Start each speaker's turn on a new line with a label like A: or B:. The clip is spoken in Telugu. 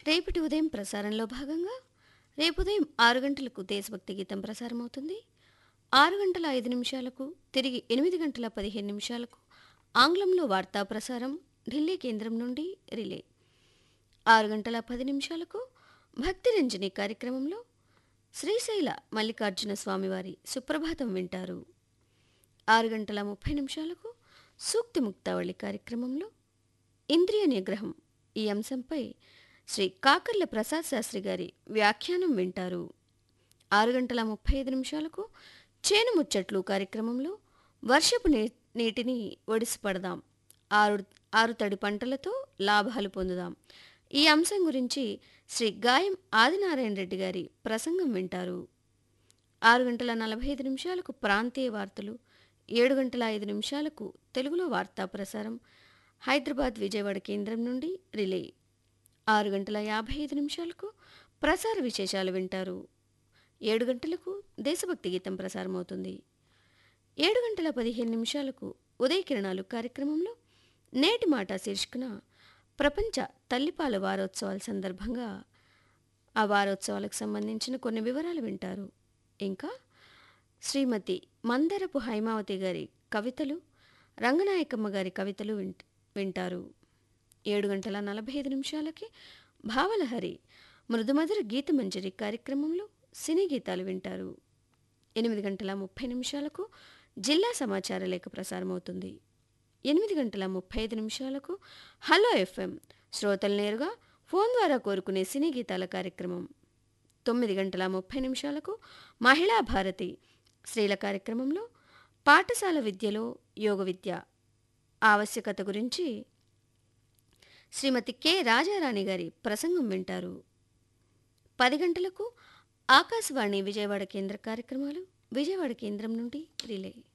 A: రేపటి ఉదయం ప్రసారంలో భాగంగా రేపు ఉదయం ఆరు గంటలకు దేశభక్తి గీతం ప్రసారమవుతుంది ఆరు గంటల ఐదు నిమిషాలకు తిరిగి ఎనిమిది గంటల పదిహేను నిమిషాలకు ఆంగ్లంలో వార్తా ప్రసారం ఢిల్లీ కేంద్రం నుండి రిలే ఆరు గంటల పది నిమిషాలకు భక్తిరంజని కార్యక్రమంలో శ్రీశైల మల్లికార్జున స్వామివారి సుప్రభాతం వింటారు ఆరు గంటల ముప్పై నిమిషాలకు సూక్తి ముక్తావళి కార్యక్రమంలో ఇంద్రియ నిగ్రహం ఈ అంశంపై శ్రీ కాకర్ల ప్రసాద్ శాస్త్రి గారి వ్యాఖ్యానం వింటారు ఆరు గంటల ముప్పై ఐదు నిమిషాలకు చేను ముచ్చట్లు కార్యక్రమంలో వర్షపు నీ నీటిని ఒడిసి పడదాం ఆరు ఆరు తడి పంటలతో లాభాలు పొందుదాం ఈ అంశం గురించి శ్రీ గాయం ఆదినారాయణ రెడ్డి గారి ప్రసంగం వింటారు ఆరు గంటల నలభై ఐదు నిమిషాలకు ప్రాంతీయ వార్తలు ఏడు గంటల ఐదు నిమిషాలకు తెలుగులో వార్తా ప్రసారం హైదరాబాద్ విజయవాడ కేంద్రం నుండి రిలే ఆరు గంటల యాభై ఐదు నిమిషాలకు ప్రసార విశేషాలు వింటారు ఏడు గంటలకు దేశభక్తి గీతం ప్రసారమవుతుంది ఏడు గంటల పదిహేను నిమిషాలకు ఉదయ కిరణాలు కార్యక్రమంలో నేటి మాట శీర్షికన ప్రపంచ తల్లిపాల వారోత్సవాల సందర్భంగా ఆ వారోత్సవాలకు సంబంధించిన కొన్ని వివరాలు వింటారు ఇంకా శ్రీమతి మందరపు హైమావతి గారి కవితలు రంగనాయకమ్మ గారి కవితలు వింట వింటారు ఏడు గంటల నలభై ఐదు నిమిషాలకి భావలహరి మృదుమధుర గీతమంజరి కార్యక్రమంలో సినీ గీతాలు వింటారు ఎనిమిది గంటల ముప్పై నిమిషాలకు జిల్లా సమాచార లేఖ ప్రసారమవుతుంది ఎనిమిది గంటల ముప్పై ఐదు నిమిషాలకు హలో ఎఫ్ఎం శ్రోతలు నేరుగా ఫోన్ ద్వారా కోరుకునే సినీ గీతాల కార్యక్రమం తొమ్మిది గంటల ముప్పై నిమిషాలకు మహిళా భారతి స్త్రీల కార్యక్రమంలో పాఠశాల విద్యలో యోగ విద్య ఆవశ్యకత గురించి శ్రీమతి కె రాజారాణి గారి ప్రసంగం వింటారు పది గంటలకు ఆకాశవాణి విజయవాడ కేంద్ర కార్యక్రమాలు విజయవాడ కేంద్రం నుండి రిలే